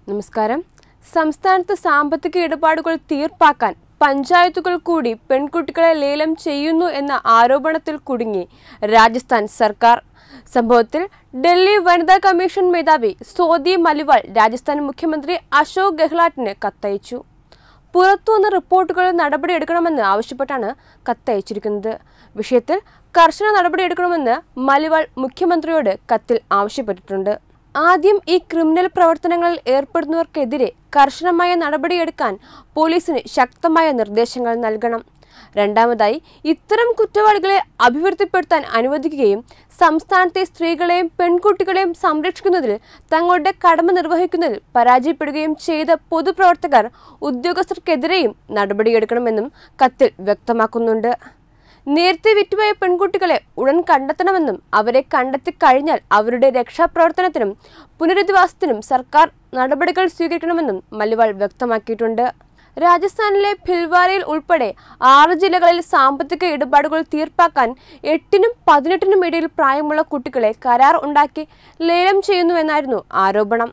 നമസ്കാരം സംസ്ഥാനത്ത് സാമ്പത്തിക ഇടപാടുകൾ തീർപ്പാക്കാൻ പഞ്ചായത്തുകൾ കൂടി പെൺകുട്ടികളെ ലേലം ചെയ്യുന്നു എന്ന ആരോപണത്തിൽ കുടുങ്ങി രാജസ്ഥാൻ സർക്കാർ സംഭവത്തിൽ ഡൽഹി വനിതാ കമ്മീഷൻ മേധാവി സോദി മലിവാൾ രാജസ്ഥാൻ മുഖ്യമന്ത്രി അശോക് ഗെഹ്ലോട്ടിന് കത്തയച്ചു പുറത്തുവന്ന റിപ്പോർട്ടുകൾ നടപടിയെടുക്കണമെന്ന് ആവശ്യപ്പെട്ടാണ് കത്തയച്ചിരിക്കുന്നത് വിഷയത്തിൽ കർശന നടപടിയെടുക്കണമെന്ന് മലിവാൾ മുഖ്യമന്ത്രിയോട് കത്തിൽ ആവശ്യപ്പെട്ടിട്ടുണ്ട് ആദ്യം ഈ ക്രിമിനൽ പ്രവർത്തനങ്ങളിൽ ഏർപ്പെടുന്നവർക്കെതിരെ കർശനമായ നടപടിയെടുക്കാൻ പോലീസിന് ശക്തമായ നിർദ്ദേശങ്ങൾ നൽകണം രണ്ടാമതായി ഇത്തരം കുറ്റവാളികളെ അഭിവൃദ്ധിപ്പെടുത്താൻ അനുവദിക്കുകയും സംസ്ഥാനത്തെ സ്ത്രീകളെയും പെൺകുട്ടികളെയും സംരക്ഷിക്കുന്നതിൽ തങ്ങളുടെ കടമ നിർവഹിക്കുന്നതിൽ പരാജയപ്പെടുകയും ചെയ്ത പൊതുപ്രവർത്തകർ ഉദ്യോഗസ്ഥർക്കെതിരെയും നടപടിയെടുക്കണമെന്നും കത്തിൽ വ്യക്തമാക്കുന്നുണ്ട് നേരത്തെ വിറ്റുപോയ പെൺകുട്ടികളെ ഉടൻ കണ്ടെത്തണമെന്നും അവരെ കണ്ടെത്തി കഴിഞ്ഞാൽ അവരുടെ രക്ഷാപ്രവർത്തനത്തിനും പുനരധിവാസത്തിനും സർക്കാർ നടപടികൾ സ്വീകരിക്കണമെന്നും മലിവാൾ വ്യക്തമാക്കിയിട്ടുണ്ട് രാജസ്ഥാനിലെ ഭിൽവാരയിൽ ഉൾപ്പെടെ ആറ് ജില്ലകളിൽ സാമ്പത്തിക ഇടപാടുകൾ തീർപ്പാക്കാൻ എട്ടിനും പതിനെട്ടിനും ഇടയിൽ പ്രായമുള്ള കുട്ടികളെ കരാർ ഉണ്ടാക്കി ലേലം ചെയ്യുന്നുവെന്നായിരുന്നു ആരോപണം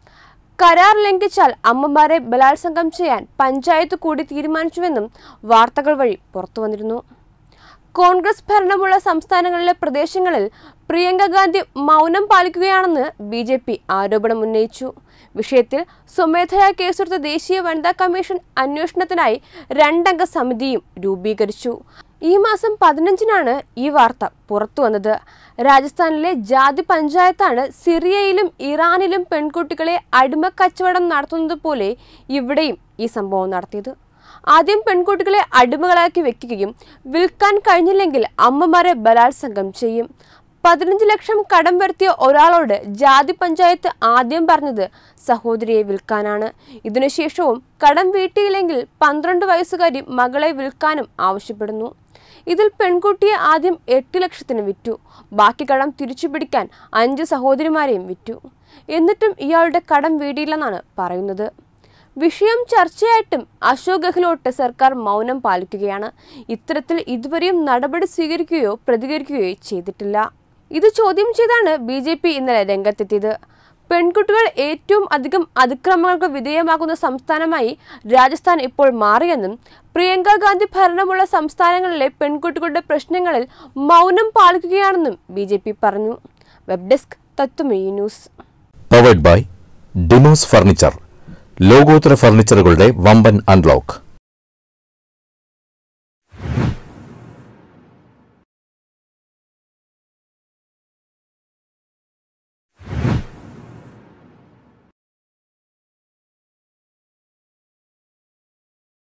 കരാർ ലംഘിച്ചാൽ അമ്മമാരെ ബലാത്സംഗം ചെയ്യാൻ പഞ്ചായത്ത് കൂടി തീരുമാനിച്ചുവെന്നും വാർത്തകൾ വഴി പുറത്തുവന്നിരുന്നു കോൺഗ്രസ് ഭരണമുള്ള സംസ്ഥാനങ്ങളിലെ പ്രദേശങ്ങളിൽ പ്രിയങ്ക ഗാന്ധി മൗനം പാലിക്കുകയാണെന്ന് ബി ജെ പി ആരോപണം ഉന്നയിച്ചു വിഷയത്തിൽ സ്വമേധയാ കേസെടുത്ത ദേശീയ വനിതാ കമ്മീഷൻ അന്വേഷണത്തിനായി രണ്ടംഗ സമിതിയും രൂപീകരിച്ചു ഈ മാസം പതിനഞ്ചിനാണ് ഈ വാർത്ത പുറത്തുവന്നത് രാജസ്ഥാനിലെ ജാതി പഞ്ചായത്താണ് സിറിയയിലും ഇറാനിലും പെൺകുട്ടികളെ അടിമക്കച്ചവടം നടത്തുന്നത് പോലെ ഇവിടെയും ഈ സംഭവം നടത്തിയത് ആദ്യം പെൺകുട്ടികളെ അടിമകളാക്കി വെക്കുകയും വിൽക്കാൻ കഴിഞ്ഞില്ലെങ്കിൽ അമ്മമാരെ ബലാത്സംഗം ചെയ്യും പതിനഞ്ച് ലക്ഷം കടം വരുത്തിയ ഒരാളോട് ജാതി പഞ്ചായത്ത് ആദ്യം പറഞ്ഞത് സഹോദരിയെ വിൽക്കാനാണ് ഇതിനുശേഷവും കടം വീട്ടിയില്ലെങ്കിൽ പന്ത്രണ്ട് വയസ്സുകാരി മകളെ വിൽക്കാനും ആവശ്യപ്പെടുന്നു ഇതിൽ പെൺകുട്ടിയെ ആദ്യം എട്ട് ലക്ഷത്തിന് വിറ്റു ബാക്കി കടം തിരിച്ചു പിടിക്കാൻ അഞ്ച് സഹോദരിമാരെയും വിറ്റു എന്നിട്ടും ഇയാളുടെ കടം വീടിയില്ലെന്നാണ് പറയുന്നത് വിഷയം ചർച്ചയായിട്ടും അശോക് ഗെഹ്ലോട്ട് സർക്കാർ മൗനം പാലിക്കുകയാണ് ഇത്തരത്തിൽ ഇതുവരെയും നടപടി സ്വീകരിക്കുകയോ പ്രതികരിക്കുകയോ ചെയ്തിട്ടില്ല ഇത് ചോദ്യം ചെയ്താണ് ബി ജെ പി ഇന്നലെ രംഗത്തെത്തിയത് പെൺകുട്ടികൾ ഏറ്റവും അധികം അതിക്രമങ്ങൾക്ക് വിധേയമാകുന്ന സംസ്ഥാനമായി രാജസ്ഥാൻ ഇപ്പോൾ മാറിയെന്നും പ്രിയങ്ക ഗാന്ധി ഭരണമുള്ള സംസ്ഥാനങ്ങളിലെ പെൺകുട്ടികളുടെ പ്രശ്നങ്ങളിൽ മൗനം പാലിക്കുകയാണെന്നും ബി പറഞ്ഞു വെബ് ഡെസ്ക് തത്വമേ news powered by Demos furniture ലോകോത്തര ഫർണിച്ചറുകളുടെ വമ്പൻ അൺലോക്ക്